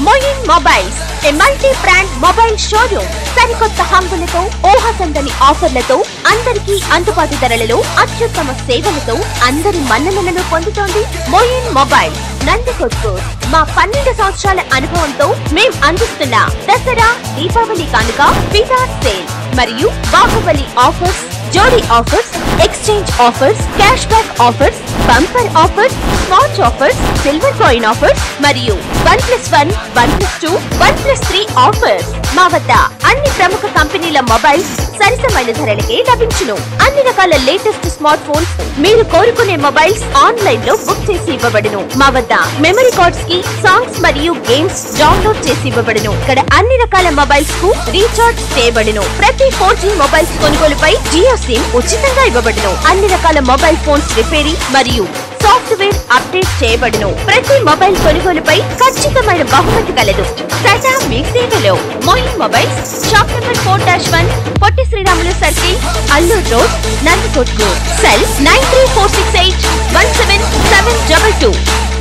Moeen mobiles a multi brand mobile showroom సరికొత్త హంగులతో ఊహకందని ఆఫర్లతో అందరికీ అందుబాటు ధరలలో అత్యుత్తమ సేవలతో అందరి మన్ననలను పొందుతోంది మొయిన్ మొబైల్ నందికొట్కూర్ మా పన్నెండు సంవత్సరాల అనుభవంతో మేం అందిస్తున్న దసరా దీపావళి కానుక ఫిదా సేల్ మరియు బాహుబలి ఆఫర్స్ జోడీ offers exchange offers cash back offers bumper offers smart offers silver coin offers మరియు one plus one one plus two one plus three offers మా వద్ద అన్ని ప్రముఖ కంపెనీల మొబైల్స్ సరసమైన ధరలకే లభించును అన్ని రకాల లేటెస్ట్ స్మార్ట్ ఫోన్స్ మీరు కోరుకునే మొబైల్స్ ఆన్లైన్ లో బుక్ చేసి ఇవ్వబడును మా వద్ద మెమరీ కార్డ్స్ కి సాంగ్స్ మరియు గేమ్స్ డౌన్లోడ్ చేసి ఇవ్వబడును ఇక్కడ అన్ని రకాల మొబైల్స్ కు రీఛార్జ్ చేయబడును ప్రతి ఫోర్ జీ మొబైల్స్ కొనుగోలుపై జియో సిమ్ ఉచితంగా ఇవ్వబడును అన్ని రకాల మొబైల్ ఫోన్స్ రిపేరింగ్ మరియు సాఫ్ట్వేర్ అప్డేట్ చేయబడును ప్రతి మొబైల్ కొనుగోలుపై ఖచ్చితమైన బహుమతి కలదు టాటా మీ సేవలో Moin mobiles shop number four dash one Potti Sriramulu circle Allur road Nandikotkur cell nine three four six eight one seven seven double two